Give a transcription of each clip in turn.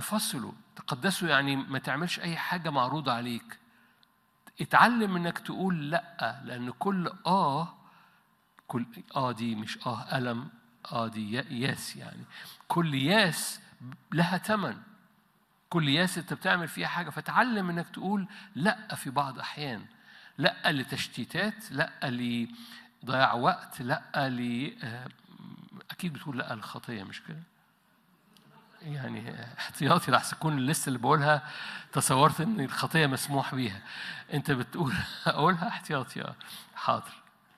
تنفصلوا تقدسوا يعني ما تعملش أي حاجة معروضة عليك اتعلم انك تقول لا لان كل اه كل اه دي مش اه الم اه دي ياس يعني كل ياس لها ثمن كل ياس انت بتعمل فيها حاجه فتعلم انك تقول لا في بعض احيان لا لتشتيتات لا لضياع وقت لا ل اكيد بتقول لا للخطيه مش كده يعني احتياطي لحسن تكون اللسه اللي بقولها تصورت ان الخطيه مسموح بيها انت بتقول اقولها احتياطي اه حاضر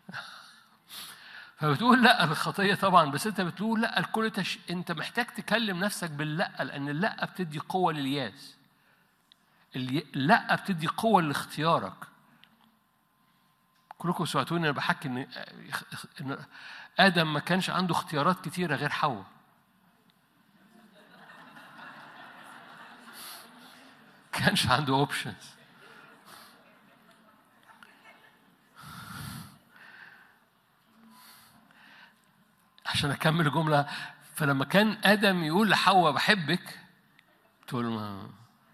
فبتقول لا للخطيه طبعا بس انت بتقول لا الكل تش... انت محتاج تكلم نفسك باللا لان اللا بتدي قوه للياس اللا بتدي قوه لاختيارك كلكم سمعتوني انا بحكي ان ان ادم ما كانش عنده اختيارات كتيره غير حواء كانش عنده اوبشنز عشان اكمل الجمله فلما كان ادم يقول لحواء بحبك تقول ما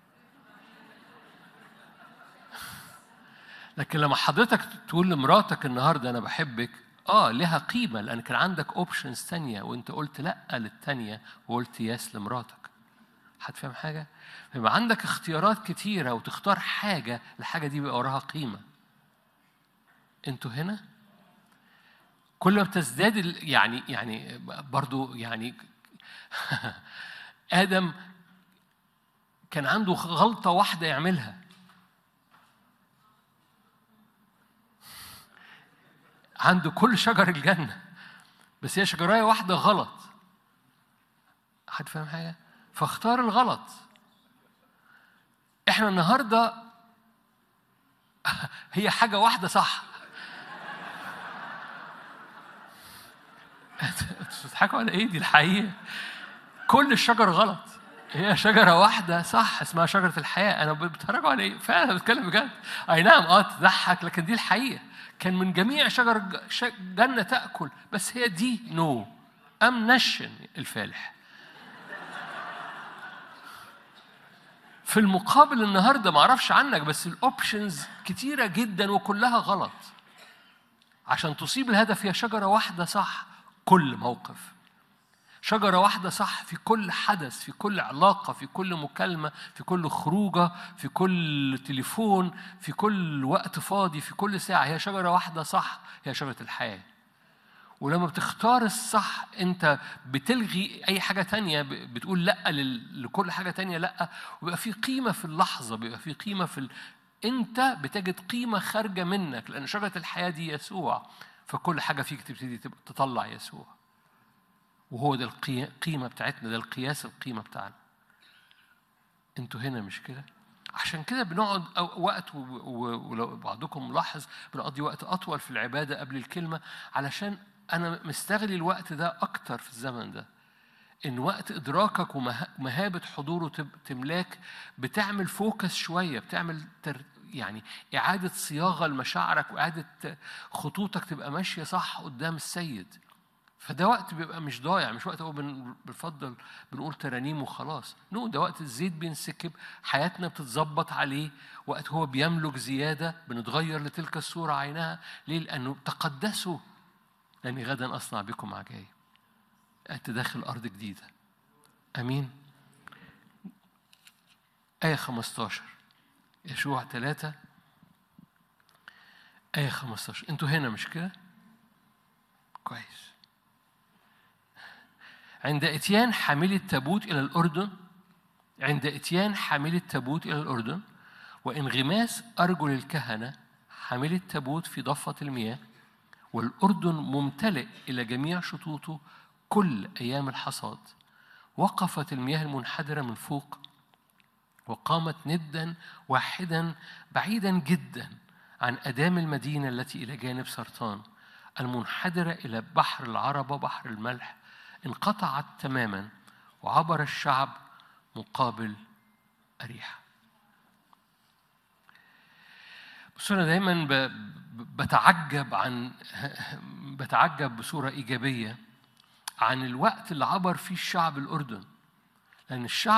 لكن لما حضرتك تقول لمراتك النهارده انا بحبك اه لها قيمه لان كان عندك اوبشنز تانية وانت قلت لا للتانية وقلت ياس لمراتك هتفهم حاجه؟ يبقى عندك اختيارات كتيرة وتختار حاجة الحاجة دي بيبقى وراها قيمة انتوا هنا كل ما بتزداد يعني يعني برضو يعني آدم كان عنده غلطة واحدة يعملها عنده كل شجر الجنة بس هي شجراية واحدة غلط حد فاهم حاجة؟ فاختار الغلط احنا النهارده هي حاجه واحده صح بتضحكوا على ايه دي الحقيقه كل الشجر غلط هي شجره واحده صح اسمها شجره الحياه انا بتفرجوا على ايه فعلا بتكلم بجد اي نعم اه تضحك لكن دي الحقيقه كان من جميع شجر جنه تاكل بس هي دي نو ام نشن الفالح في المقابل النهارده ما اعرفش عنك بس الاوبشنز كتيره جدا وكلها غلط عشان تصيب الهدف هي شجره واحده صح كل موقف شجرة واحدة صح في كل حدث في كل علاقة في كل مكالمة في كل خروجة في كل تليفون في كل وقت فاضي في كل ساعة هي شجرة واحدة صح هي شجرة الحياة ولما بتختار الصح انت بتلغي اي حاجه تانية بتقول لا لكل حاجه تانية لا ويبقى في قيمه في اللحظه بيبقى في قيمه في ال... انت بتجد قيمه خارجه منك لان شجره الحياه دي يسوع فكل حاجه فيك تبتدي تطلع يسوع وهو ده القيمه بتاعتنا ده القياس القيمه بتاعنا انتوا هنا مش كده عشان كده بنقعد وقت ولو بعضكم ملاحظ بنقضي وقت اطول في العباده قبل الكلمه علشان أنا مستغلي الوقت ده أكتر في الزمن ده إن وقت إدراكك ومهابة حضوره تملاك بتعمل فوكس شوية بتعمل تر يعني إعادة صياغة لمشاعرك وإعادة خطوطك تبقى ماشية صح قدام السيد فده وقت بيبقى مش ضايع مش وقت هو بنفضل بنقول ترانيم وخلاص نو ده وقت الزيت بينسكب حياتنا بتتظبط عليه وقت هو بيملك زيادة بنتغير لتلك الصورة عينها ليه؟ لأنه تقدسوا لأني غدا أصنع بكم عجائب أنت داخل أرض جديدة أمين آية 15 يشوع ثلاثة آية 15 أنتوا هنا مش كده؟ كويس عند إتيان حامل التابوت إلى الأردن عند إتيان حامل التابوت إلى الأردن وانغماس أرجل الكهنة حامل التابوت في ضفة المياه والأردن ممتلئ إلى جميع شطوطه كل أيام الحصاد وقفت المياه المنحدرة من فوق وقامت ندا واحدا بعيدا جدا عن أدام المدينة التي إلى جانب سرطان المنحدرة إلى بحر العربة بحر الملح انقطعت تماما وعبر الشعب مقابل أريحة بس أنا دايما بتعجب عن بتعجب بصورة إيجابية عن الوقت اللي عبر فيه الشعب الأردن لأن الشعب